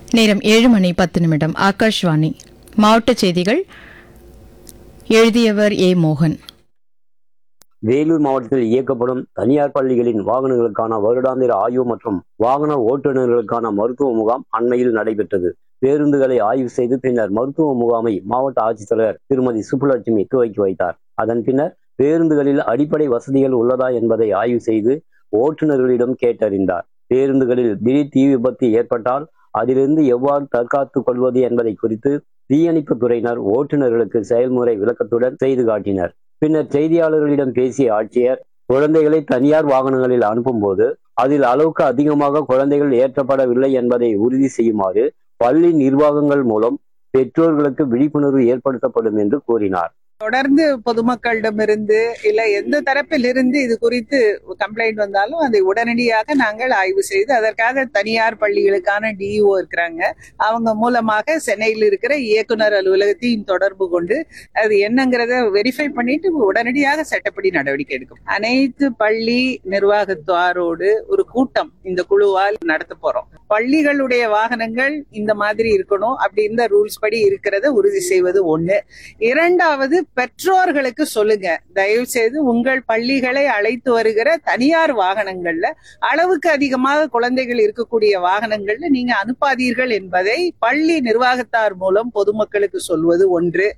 நேரம் ஏழு மணி பத்து நிமிடம் ஆகாஷ்வாணி மாவட்ட செய்திகள் எழுதியவர் ஏ மோகன் வேலூர் மாவட்டத்தில் இயக்கப்படும் தனியார் பள்ளிகளின் வாகனங்களுக்கான வருடாந்திர ஆய்வு மற்றும் வாகன ஓட்டுநர்களுக்கான மருத்துவ முகாம் அண்மையில் நடைபெற்றது பேருந்துகளை ஆய்வு செய்து பின்னர் மருத்துவ முகாமை மாவட்ட ஆட்சித்தலைவர் திருமதி சுப்புலட்சுமி துவக்கி வைத்தார் அதன் பின்னர் பேருந்துகளில் அடிப்படை வசதிகள் உள்ளதா என்பதை ஆய்வு செய்து ஓட்டுநர்களிடம் கேட்டறிந்தார் பேருந்துகளில் திடீர் தீ விபத்து ஏற்பட்டால் அதிலிருந்து எவ்வாறு தற்காத்துக் கொள்வது என்பதை குறித்து தீயணைப்பு துறையினர் ஓட்டுநர்களுக்கு செயல்முறை விளக்கத்துடன் செய்து காட்டினர் பின்னர் செய்தியாளர்களிடம் பேசிய ஆட்சியர் குழந்தைகளை தனியார் வாகனங்களில் அனுப்பும்போது அதில் அளவுக்கு அதிகமாக குழந்தைகள் ஏற்றப்படவில்லை என்பதை உறுதி செய்யுமாறு பள்ளி நிர்வாகங்கள் மூலம் பெற்றோர்களுக்கு விழிப்புணர்வு ஏற்படுத்தப்படும் என்று கூறினார் தொடர்ந்து பொதுமக்களிடமிருந்து இல்ல எந்த தரப்பில் இருந்து இது குறித்து கம்ப்ளைண்ட் வந்தாலும் அதை உடனடியாக நாங்கள் ஆய்வு செய்து அதற்காக தனியார் பள்ளிகளுக்கான டிஇஓ இருக்கிறாங்க அவங்க மூலமாக சென்னையில் இருக்கிற இயக்குனர் அலுவலகத்தையும் தொடர்பு கொண்டு அது என்னங்கிறத வெரிஃபை பண்ணிட்டு உடனடியாக சட்டப்படி நடவடிக்கை எடுக்கும் அனைத்து பள்ளி நிர்வாகத்தாரோடு ஒரு கூட்டம் இந்த குழுவால் நடத்த போறோம் பள்ளிகளுடைய வாகனங்கள் இந்த மாதிரி இருக்கணும் அப்படி இந்த ரூல்ஸ் படி இருக்கிறத உறுதி செய்வது ஒண்ணு இரண்டாவது பெற்றோர்களுக்கு சொல்லுங்க தயவு செய்து உங்கள் பள்ளிகளை அழைத்து வருகிற தனியார் வாகனங்கள்ல அளவுக்கு அதிகமாக குழந்தைகள் இருக்கக்கூடிய வாகனங்கள்ல நீங்க அனுப்பாதீர்கள் என்பதை பள்ளி நிர்வாகத்தார் மூலம் பொதுமக்களுக்கு சொல்வது ஒன்று